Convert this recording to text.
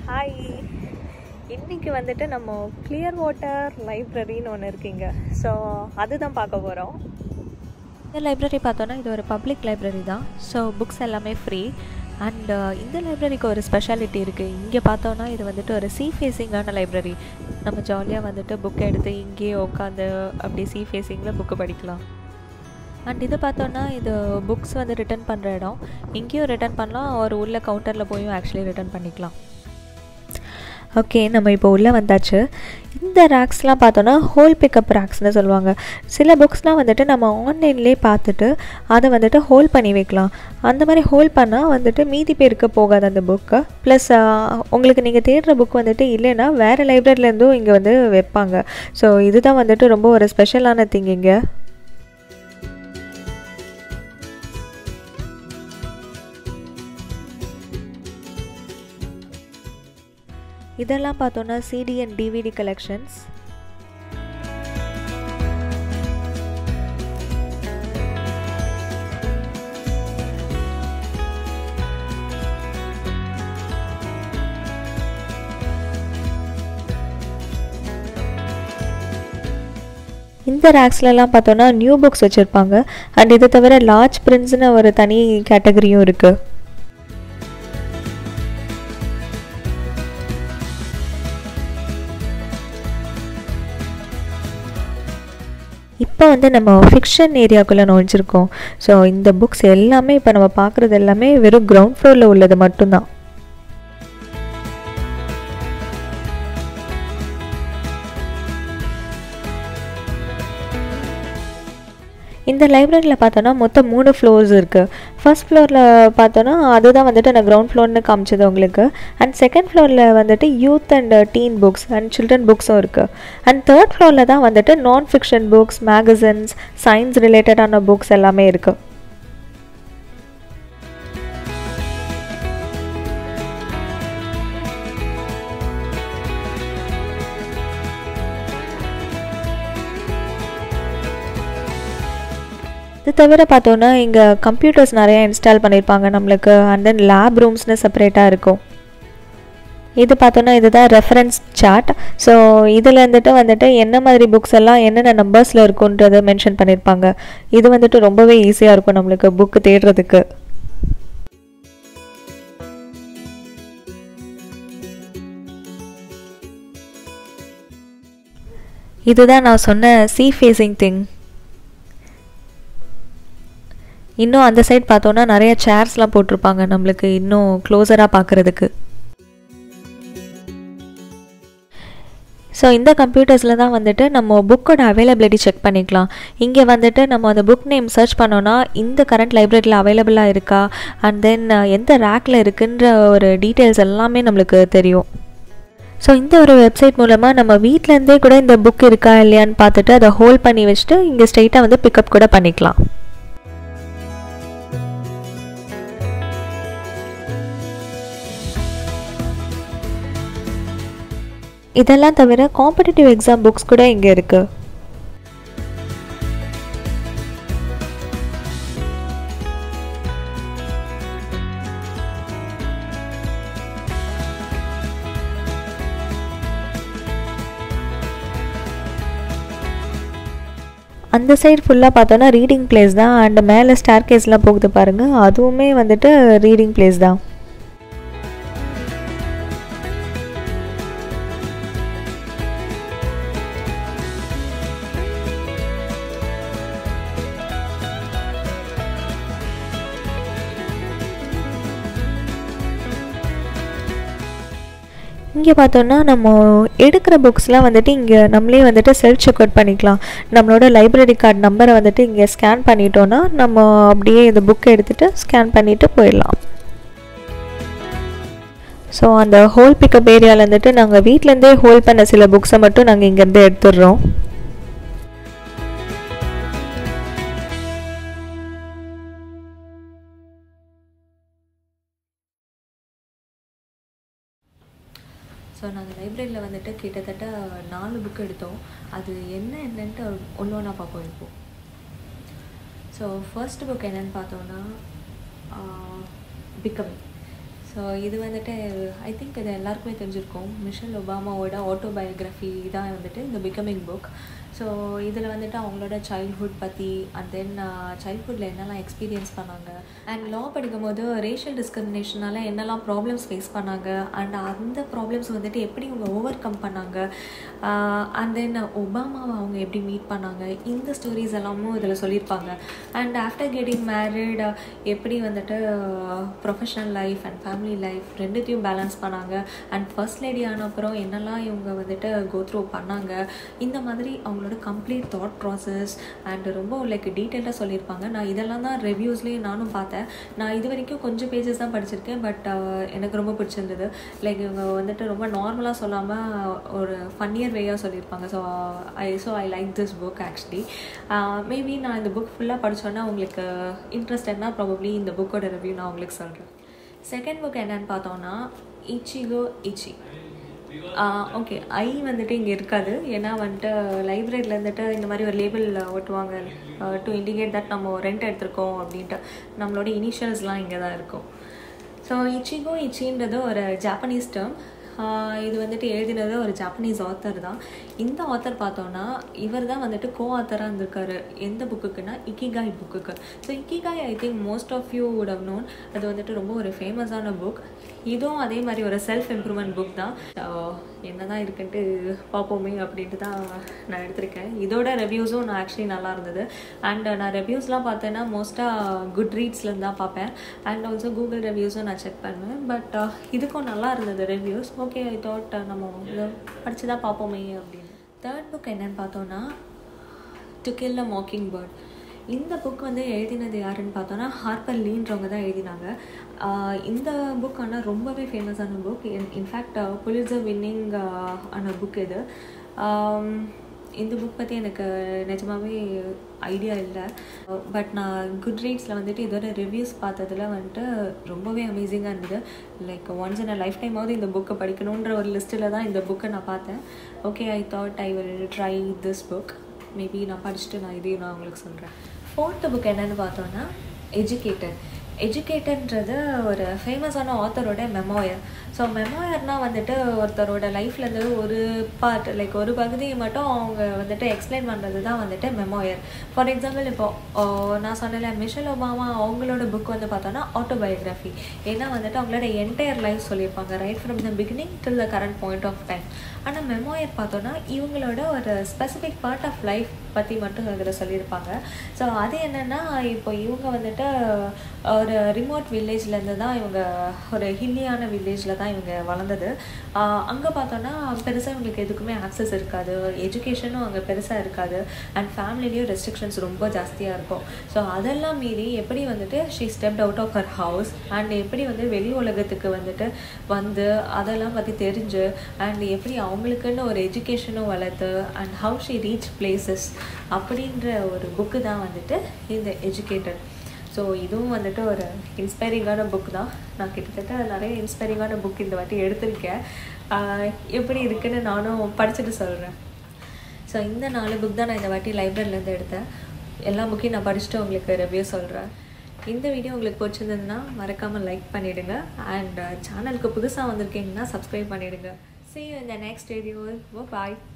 hi இன்னைக்கு வந்துட்டு நம்ம கிளியர் வாட்டர் லைப்ரரின்னு ஒன்று இருக்கீங்க ஸோ அதுதான் பார்க்க போகிறோம் இந்த லைப்ரரி பார்த்தோன்னா இது ஒரு பப்ளிக் லைப்ரரி தான் ஸோ புக்ஸ் எல்லாமே ஃப்ரீ அண்ட் இந்த லைப்ரரிக்கு ஒரு ஸ்பெஷாலிட்டி இருக்குது இங்கே பார்த்தோன்னா இது வந்துட்டு ஒரு சீ ஃபேஸிங்கான லைப்ரரி நம்ம ஜாலியாக வந்துட்டு புக் எடுத்து இங்கேயே உட்காந்து அப்படி சீ ஃபேஸிங்கில் புக்கு படிக்கலாம் அண்ட் இது பார்த்தோன்னா இது புக்ஸ் வந்து ரிட்டர்ன் பண்ணுற இடம் இங்கேயும் ரிட்டர்ன் பண்ணலாம் ஒரு உள்ள கவுண்டரில் போயும் ஆக்சுவலி ரிட்டர்ன் பண்ணிக்கலாம் ஓகே நம்ம இப்போ உள்ளே வந்தாச்சு இந்த ரேக்ஸ்லாம் பார்த்தோன்னா ஹோல் பிக்கப் ரேக்ஸ்னு சொல்லுவாங்க சில புக்ஸ்லாம் வந்துட்டு நம்ம ஆன்லைன்லேயே பார்த்துட்டு அதை வந்துட்டு ஹோல் பண்ணி வைக்கலாம் அந்த மாதிரி ஹோல் பண்ணால் வந்துட்டு மீதி பேருக்கு போகாது அந்த புக்கு ப்ளஸ் உங்களுக்கு நீங்கள் தேடுற புக் வந்துட்டு இல்லைன்னா வேறு லைப்ரரிலேருந்தும் இங்கே வந்து வைப்பாங்க ஸோ இதுதான் வந்துட்டு ரொம்ப ஒரு ஸ்பெஷலான திங் இங்கே இதெல்லாம் பார்த்தோன்னா சிடி அண்ட் டிவிடி கலெக்ஷன்ஸ் இந்த ரேக்ஸ்லலாம் பார்த்தோன்னா நியூ புக்ஸ் வச்சுருப்பாங்க அண்ட் இதை தவிர லார்ஜ் பிரிண்ட்ஸ்னு ஒரு தனி கேட்டகரியும் இருக்குது இப்போ வந்து நம்ம ஃபிக்ஷன் ஏரியாக்குள்ளே நுழைஞ்சிருக்கோம் ஸோ இந்த புக்ஸ் எல்லாமே இப்போ நம்ம பார்க்குறது எல்லாமே வெறும் கிரவுண்ட் ஃப்ளோரில் உள்ளது மட்டும்தான் இந்த லைப்ரரியில் பார்த்தோன்னா மொத்தம் மூணு ஃப்ளோர்ஸ் இருக்குது ஃபர்ஸ்ட் ஃப்ளோரில் பார்த்தோன்னா அதுதான் வந்துட்டு நான் கிரவுண்ட் ஃப்ளோர்னு காமிச்சது உங்களுக்கு அண்ட் செகண்ட் ஃப்ளோரில் வந்துட்டு youth and teen books and children புக்ஸும் இருக்குது அண்ட் தேர்ட் ஃப்ளோரில் தான் வந்துட்டு non fiction books magazines science ரிலேட்டடான புக்ஸ் எல்லாமே இருக்குது இது தவிர பார்த்தோன்னா இங்கே கம்ப்யூட்டர்ஸ் நிறையா இன்ஸ்டால் பண்ணியிருப்பாங்க நம்மளுக்கு அண்ட் தென் லேப் ரூம்ஸ்னு செப்பரேட்டாக இருக்கும் இது பார்த்தோன்னா இதுதான் ரெஃபரன்ஸ் சார்ட் ஸோ இதில் இருந்துட்டு வந்துட்டு என்ன மாதிரி புக்ஸ் எல்லாம் என்னென்ன நம்பர்ஸில் இருக்குன்றதை மென்ஷன் பண்ணியிருப்பாங்க இது வந்துட்டு ரொம்பவே ஈஸியாக இருக்கும் நம்மளுக்கு புக்கு தேடுறதுக்கு இதுதான் நான் சொன்ன சீ ஃபேஸிங் திங் இன்னும் அந்த சைட் பார்த்தோன்னா நிறைய சேர்ஸ்லாம் போட்டிருப்பாங்க நம்மளுக்கு இன்னும் க்ளோஸராக பார்க்குறதுக்கு ஸோ இந்த கம்ப்யூட்டர்ஸில் தான் வந்துட்டு நம்ம புக்கோட அவைலபிலிட்டி செக் பண்ணிக்கலாம் இங்கே வந்துட்டு நம்ம அந்த புக் நேம் சர்ச் பண்ணோன்னா இந்த கரண்ட் லைப்ரரியில் அவைலபிளாக இருக்கா அண்ட் தென் எந்த ரேக்கில் இருக்குன்ற ஒரு டீட்டெயில்ஸ் எல்லாமே நம்மளுக்கு தெரியும் ஸோ இந்த ஒரு வெப்சைட் மூலமாக நம்ம வீட்டிலேருந்தே கூட இந்த புக் இருக்கா இல்லையான்னு பார்த்துட்டு அதை ஹோல்ட் பண்ணி வச்சுட்டு இங்கே ஸ்ட்ரெயிட்டாக வந்து பிக்கப் கூட பண்ணிக்கலாம் இதெல்லாம் தவிர காம்படிட்டிவ் எக்ஸாம் புக்ஸ் கூட இங்கே இருக்குது அந்த சைடு ஃபுல்லாக பார்த்தோன்னா ரீடிங் பிளேஸ் தான் அண்ட் மேலே ஸ்டார் கேஸ்லாம் போகுது பாருங்கள் அதுவுமே வந்துட்டு ரீடிங் பிளேஸ் தான் இங்கே பார்த்தோன்னா நம்ம எடுக்கிற புக்ஸ்லாம் வந்துட்டு இங்கே நம்மளே வந்துட்டு செல்ஃப் செக் அவுட் பண்ணிக்கலாம் நம்மளோட லைப்ரரி கார்டு நம்பரை வந்துட்டு இங்கே ஸ்கேன் பண்ணிட்டோன்னா நம்ம அப்படியே இந்த புக்கை எடுத்துகிட்டு ஸ்கேன் பண்ணிவிட்டு போயிடலாம் ஸோ அந்த ஹோல் பிக்கப் ஏரியாவில் இருந்துட்டு நாங்கள் வீட்டிலேருந்தே ஹோல் பண்ண சில புக்ஸை மட்டும் நாங்கள் இங்கேருந்து எடுத்துடுறோம் ஸோ நாங்கள் லைப்ரரியில் வந்துட்டு கிட்டத்தட்ட நாலு புக் எடுத்தோம் அது என்ன என்னன்ட்டு ஒன்று ஒன்றா பார்ப்போம் இப்போ ஸோ ஃபர்ஸ்ட் புக் என்னன்னு பார்த்தோன்னா பிகமிங் ஸோ ஸோ இது வந்துட்டு ஐ திங்க் இது எல்லாருக்குமே தெரிஞ்சிருக்கும் மிஷல் ஒபாமாவோட ஆட்டோபயோகிராஃபி தான் வந்துட்டு இந்த பிகமிங் புக் ஸோ இதில் வந்துட்டு அவங்களோட சைல்ட்ஹுட் பற்றி அண்ட் தென் சைல்ட்ஹுட்டில் என்னெல்லாம் எக்ஸ்பீரியன்ஸ் பண்ணாங்க அண்ட் லா படிக்கும்போது ரேஷியல் டிஸ்கிரிமினேஷனால் என்னெல்லாம் ப்ராப்ளம்ஸ் ஃபேஸ் பண்ணாங்க அண்ட் அந்த ப்ராப்ளம்ஸ் வந்துட்டு எப்படி அவங்க ஓவர் கம் பண்ணாங்க அண்ட் தென் ஒபாமாவை அவங்க எப்படி மீட் பண்ணாங்க இந்த ஸ்டோரிஸ் எல்லாமும் இதில் சொல்லியிருப்பாங்க அண்ட் ஆஃப்டர் கெட்டிங் மேரிட் எப்படி வந்துட்டு professional life and family life ரெண்டுத்தையும் பேலன்ஸ் பண்ணாங்க அண்ட் ஃபர்ஸ்ட் லேடி ஆன அப்புறம் என்னெல்லாம் இவங்க வந்துட்டு கோத்ரூ பண்ணாங்க இந்த மாதிரி அவங்களோட கம்ப்ளீட் தாட் ப்ராசஸ் அண்ட் ரொம்ப லைக் டீட்டெயிலாக சொல்லியிருப்பாங்க நான் இதெல்லாம் தான் ரிவ்யூஸ்லேயே நானும் பார்த்தேன் நான் இது வரைக்கும் கொஞ்சம் பேஜஸ் தான் படிச்சிருக்கேன் பட் எனக்கு ரொம்ப பிடிச்சிருந்தது லைக் இவங்க வந்துட்டு ரொம்ப நார்மலாக சொல்லாமல் ஒரு ஃபன்னியர் வேயாக சொல்லியிருப்பாங்க so I so I like this book actually maybe நான் இந்த புக் ஃபுல்லாக படித்தோன்னா உங்களுக்கு இன்ட்ரெஸ்ட் என்ன ப்ராபப்ளி இந்த புக்கோட ரிவ்யூ நான் உங்களுக்கு சொல்கிறேன் செகண்ட் புக் என்னன்னு பார்த்தோன்னா இச்சிகோ இச்சி ஓகே ஐ வந்துட்டு இங்கே இருக்காது ஏன்னா வந்துட்டு லைப்ரரியில் இருந்துட்டு இந்த மாதிரி ஒரு லேபிள் ஒட்டுவாங்க டு இண்டிகேட் தட் நம்ம ரெண்ட் எடுத்திருக்கோம் அப்படின்ட்டு நம்மளோட இனிஷியல்ஸ்லாம் இங்கே தான் இருக்கும் ஸோ இச்சிகோ இச்சின்றது ஒரு ஜாப்பனீஸ் டேர்ம் இது வந்துட்டு எழுதினது ஒரு ஜாப்பனீஸ் ஆத்தர் தான் இந்த ஆத்தர் பார்த்தோன்னா இவர் தான் வந்துட்டு கோ ஆத்தராக இருந்திருக்காரு எந்த புக்குக்குன்னா இக்கிகாய் புக்குக்கு so Ikigai I think most of you would have known அது வந்துட்டு ரொம்ப ஒரு ஃபேமஸான புக் இதுவும் அதே மாதிரி ஒரு செல்ஃப் இம்ப்ரூவ்மெண்ட் புக் தான் என்ன தான் இருக்குன்ட்டு பார்ப்போமே அப்படின்ட்டு தான் நான் எடுத்திருக்கேன் இதோட ரிவ்யூஸும் நான் ஆக்சுவலி நல்லா இருந்தது அண்ட் நான் ரிவ்யூஸ்லாம் பார்த்தேன்னா மோஸ்ட்டாக குட் ரீட்ஸ்லேருந்து தான் பார்ப்பேன் அண்ட் ஆல்சோ கூகுள் ரிவ்யூஸும் நான் செக் பண்ணுவேன் பட் இதுக்கும் நல்லா இருந்தது ரிவ்யூஸ் ஓகே ஐ தாட் நம்ம இதை படித்து தான் பார்ப்போமே அப்படின்னு தேர்ட் புக் என்னன்னு பார்த்தோன்னா to kill a mockingbird இந்த புக் வந்து எழுதினது யாருன்னு பார்த்தோன்னா ஹார்பர் லீன்றவங்க தான் எழுதினாங்க இந்த புக் ஆனால் ரொம்பவே ஃபேமஸான புக் இன்ஃபேக்ட் புலிசர் வின்னிங் ஆன புக் இது இந்த புக் பற்றி எனக்கு நிஜமாகவே ஐடியா இல்லை பட் நான் குட் ரீட்ஸில் வந்துட்டு இதோட ரிவ்யூஸ் பார்த்ததில் வந்துட்டு ரொம்பவே அமேசிங்காக இருந்தது like once in a life டைமாவது இந்த புக்கை படிக்கணுன்ற ஒரு லிஸ்ட்டில் தான் இந்த புக்கை நான் பார்த்தேன் okay I thought I will try this book maybe நான் படிச்சுட்டு நான் இதையும் நான் உங்களுக்கு சொல்கிறேன் ஃபோர்த்து புக் என்னென்னு பார்த்தோன்னா எஜுகேட்டட் எஜுகேட்டன்றது ஒரு ஃபேமஸான ஆத்தரோட மெமோயர் ஸோ மெமோயர்னால் வந்துட்டு ஒருத்தரோட லைஃப்லேருந்து ஒரு பார்ட் லைக் ஒரு பகுதியை மட்டும் அவங்க வந்துட்டு எக்ஸ்பிளைன் பண்ணுறது தான் வந்துட்டு மெமோயர் ஃபார் எக்ஸாம்பிள் இப்போ நான் சொன்னல மிஷல் ஒபாமா அவங்களோட புக் வந்து பார்த்தோன்னா ஆட்டோபயோகிராஃபி ஏன்னா வந்துட்டு அவங்களோட என்டையர் லைஃப் சொல்லியிருப்பாங்க right from the beginning till the current point of time ஆனால் மெமோயர் பார்த்தோன்னா இவங்களோட ஒரு ஸ்பெசிஃபிக் பார்ட் ஆஃப் லைஃப் பற்றி மட்டும் அதில் சொல்லியிருப்பாங்க ஸோ அது என்னென்னா இப்போ இவங்க வந்துட்டு ஒரு ரிமோட் வில்லேஜ்லேருந்து தான் இவங்க ஒரு ஹில்லியான வில்லேஜில் தான் இவங்க வளர்ந்தது அங்கே பார்த்தோன்னா பெருசாக இவங்களுக்கு எதுக்குமே ஆக்சஸ் இருக்காது எஜுகேஷனும் அங்கே பெருசாக இருக்காது அண்ட் ஃபேமிலிலேயும் ரெஸ்ட்ரிக்ஷன்ஸ் ரொம்ப ஜாஸ்தியாக இருக்கும் ஸோ அதெல்லாம் மீறி எப்படி வந்துட்டு she stepped out of her house and எப்படி வந்து வெளி உலகத்துக்கு வந்துட்டு வந்து அதெல்லாம் பற்றி தெரிஞ்சு அண்ட் எப்படி அவங்களுக்குன்னு ஒரு எஜுகேஷனும் வளர்த்து and how she reach places அப்படின்ற ஒரு புக்கு தான் வந்துட்டு இந்த எஜுகேட்டட் ஸோ இதுவும் வந்துட்டு ஒரு இன்ஸ்பைரிங்கான புக் தான் நான் கிட்டத்தட்ட நிறைய இன்ஸ்பைரிங்கான புக் இந்த வாட்டி எடுத்திருக்கேன் எப்படி இருக்குன்னு நானும் படிச்சுட்டு சொல்கிறேன் ஸோ இந்த நாலு புக் தான் நான் இந்த வாட்டி லைப்ரரியிலேருந்து எடுத்தேன் எல்லா புக்கையும் நான் படிச்சுட்டு உங்களுக்கு ரிவ்யூ சொல்கிறேன் இந்த வீடியோ உங்களுக்கு பிடிச்சிருந்ததுன்னா மறக்காமல் லைக் பண்ணிவிடுங்க அண்ட் சேனலுக்கு புதுசாக வந்திருக்கீங்கன்னா சப்ஸ்கிரைப் பண்ணிவிடுங்க see you in the next video bye bye